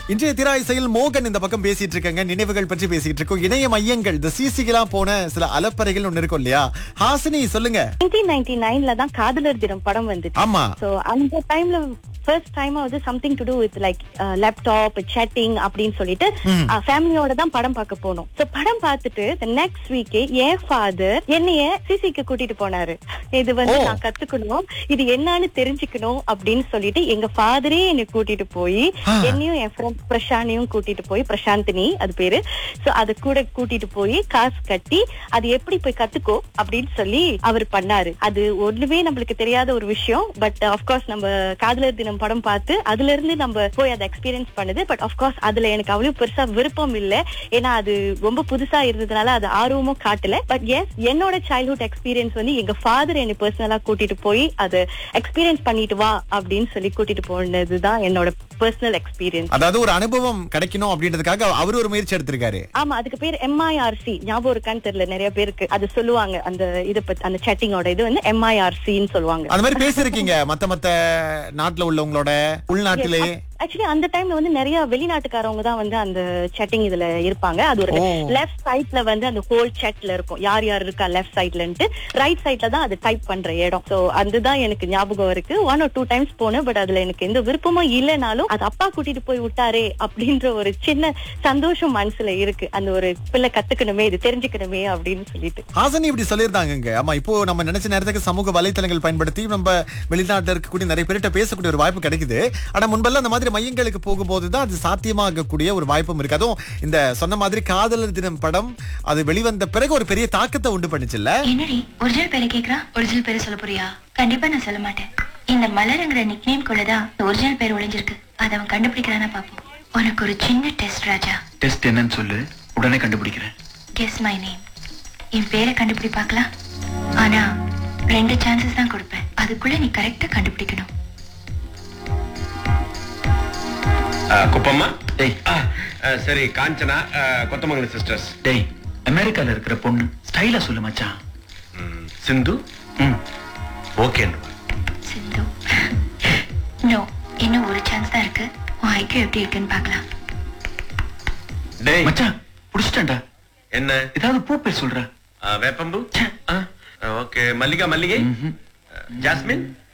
இன்றைய திராயிசையில் மோகன் இந்த பக்கம் பேசிட்டு இருக்காங்க நினைவுகள் பற்றி பேசிட்டு இருக்கோம் இணைய மையங்கள் இந்த சிசிக்கெல்லாம் போன சில அலப்பறைகள் ஒண்ணு இருக்கும் இல்லையா ஹாசினி சொல்லுங்க 1999 ல தான் காதலர் தினம் படம் வந்துச்சு ஆமா சோ அந்த டைம்ல ஃபர்ஸ்ட் டைம் வந்து something to do with like laptop chatting அப்படின்னு சொல்லிட்டு ஃபேமிலியோட தான் படம் பார்க்க போனோம் சோ படம் பார்த்துட்டு நெக்ஸ்ட் வீக்கே என் ஃபாதர் என்னைய சிசிக்கு கூட்டிட்டு போனாரு இது வந்து ஓ. நான் கத்துக்கணும் இது என்னன்னு தெரிஞ்சுக்கணும் அப்படின்னு சொல்லிட்டு எங்க ஃபாதரே என்னை கூட்டிட்டு போய் ஆ. என்னையும் என் ஃப்ரெண்ட் பிரசாந்தையும் கூட்டிட்டு போய் பிரசாந்தினி அது பேரு சோ அது கூட கூட்டிட்டு போய் காசு கட்டி அது எப்படி போய் கத்துக்கோ அப்படின்னு சொல்லி அவர் பண்ணாரு அது ஒண்ணுமே நம்மளுக்கு தெரியாத ஒரு விஷயம் பட் ஆஃப்கோர்ஸ் நம்ம காதலர் தினம் படம் பார்த்து அதுல இருந்து நம்ம போய் அதை எக்ஸ்பீரியன்ஸ் பண்ணுது பட் ஆஃப்கோர்ஸ் அதுல எனக்கு அவ்வளவு பெருசா விருப்பம் இல்ல ஏன்னா அது ரொம்ப புதுசா இருந்ததுனால அது ஆர்வமும் காட்டல பட் எஸ் என்னோட சைல்ட்ஹுட் எக்ஸ்பீரியன்ஸ் வந்து எங்க ஃபாதர் என்னை பர்சனலா கூட்டிட்டு போய் அதை எக்ஸ்பீரியன்ஸ் பண்ணிட்டு வா அப்படின்னு சொல்லி கூட்டிட்டு போனதுதான் என்னோட பர்சனல் எக்ஸ்பீரியன்ஸ் அதாவது ஒரு அனுபவம் கிடைக்கணும் அப்படின்றதுக்காக அவர் ஒரு முயற்சி எடுத்திருக்காரு ஆமா அதுக்கு பேர் எம்ஐஆர்சி ஞாபகம் இருக்கான்னு தெரியல நிறைய பேருக்கு அது சொல்லுவாங்க அந்த இத பத்தி அந்த chatting-ஓட இது வந்து எம்ஐஆர்சின்னு சொல்லுவாங்க அந்த மாதிரி பேசிருக்கீங்க மத்த மத்த நாட்டுல உள்ளவங்களோட உள்நாட்டிலே ஆக்சுவலி அந்த டைம்ல வந்து நிறைய வெளிநாட்டுக்காரவங்க தான் வந்து அந்த chatting இதுல இருப்பாங்க அது ஒரு ஓ. லெஃப்ட் சைட்ல வந்து அந்த ஹோல் chatல இருக்கும் யார் யார் இருக்கா லெஃப்ட் சைட்லன்ட்டு ரைட் சைட்ல தான் அது டைப் பண்ற இடம் சோ அதுதான் எனக்கு ஞாபகம் இருக்கு ஒன் ஆர் டூ டைம்ஸ் போனேன் பட் அதுல எனக்கு எந்த விருப்பமும் இல்லைனாலும் அது அப்பா கூட்டிட்டு போய் விட்டாரே அப்படின்ற ஒரு சின்ன சந்தோஷம் மனசுல இருக்கு அந்த ஒரு பிள்ளை கத்துக்கணுமே இது தெரிஞ்சுக்கணுமே அப்படின்னு சொல்லிட்டு ஹாசனி இப்படி சொல்லியிருந்தாங்க ஆமா இப்போ நம்ம நினைச்ச நேரத்துக்கு சமூக வலைத்தளங்கள் பயன்படுத்தி நம்ம வெளிநாட்டுல இருக்கக்கூடிய நிறைய பேர்கிட்ட பேசக்கூடிய ஒரு வாய்ப்பு கிடைக்குது ஆனா முன்பெல்லாம் அந்த மாதிரி மையங்களுக்கு போகும்போது தான் அது சாத்தியமாகக்கூடிய ஒரு வாய்ப்பும் இருக்கு அதுவும் இந்த சொன்ன மாதிரி காதலர் தினம் படம் அது வெளிவந்த பிறகு ஒரு பெரிய தாக்கத்தை உண்டு பண்ணுச்சுல்ல என்னடி ஒரிஜினல் பேரை கேக்குறா ஒரிஜினல் பேரை சொல்ல போறியா கண்டிப்பா நான் சொல்ல மாட்டேன் இந்த மலருங்கிற நிக்நேம் குள்ளதான் ஒரிஜினல் பேர் ஒளிஞ்சிருக்கு அதை அவன் கண்டுபிடிக்கிறானா பாப்போம் உனக்கு ஒரு சின்ன டெஸ்ட் ராஜா டெஸ்ட் என்னன்னு சொல்லு உடனே கண்டுபிடிக்கிறேன் கெஸ் மை நேம் என் பேரை கண்டுபிடி பார்க்கலாம் ஆனா ரெண்டு சான்சஸ் தான் கொடுப்பேன் அதுக்குள்ள நீ கரெக்டா கண்டுபிடிக்கணும் ஆ, குப்பம்மா டேய். ஆ, ஆ, சரி காஞ்சனா ஆ, கொத்தமங்கலம் சிஸ்டர்ஸ் டேய் அமெரிக்கால இருக்கிற பொண்ணு ஸ்டைலா சொல்லு மச்சான் ம், சிந்து ம் ஓகே சிந்து நோ இன்னும் ஒரு சான்ஸ் தான் இருக்கு உன் ஐக்கியம் எப்படி இருக்குன்னு பார்க்கலாம் டேய் மச்சான் புடிச்சிட்டேன்டா என்ன ஏதாவது பூ பேர் சொல்ற ஆ, வேப்பம்பு ச்சே. ஆ, ஓகே மல்லிகா மல்லிகை ம்ஹும். ஜாஸ்மின்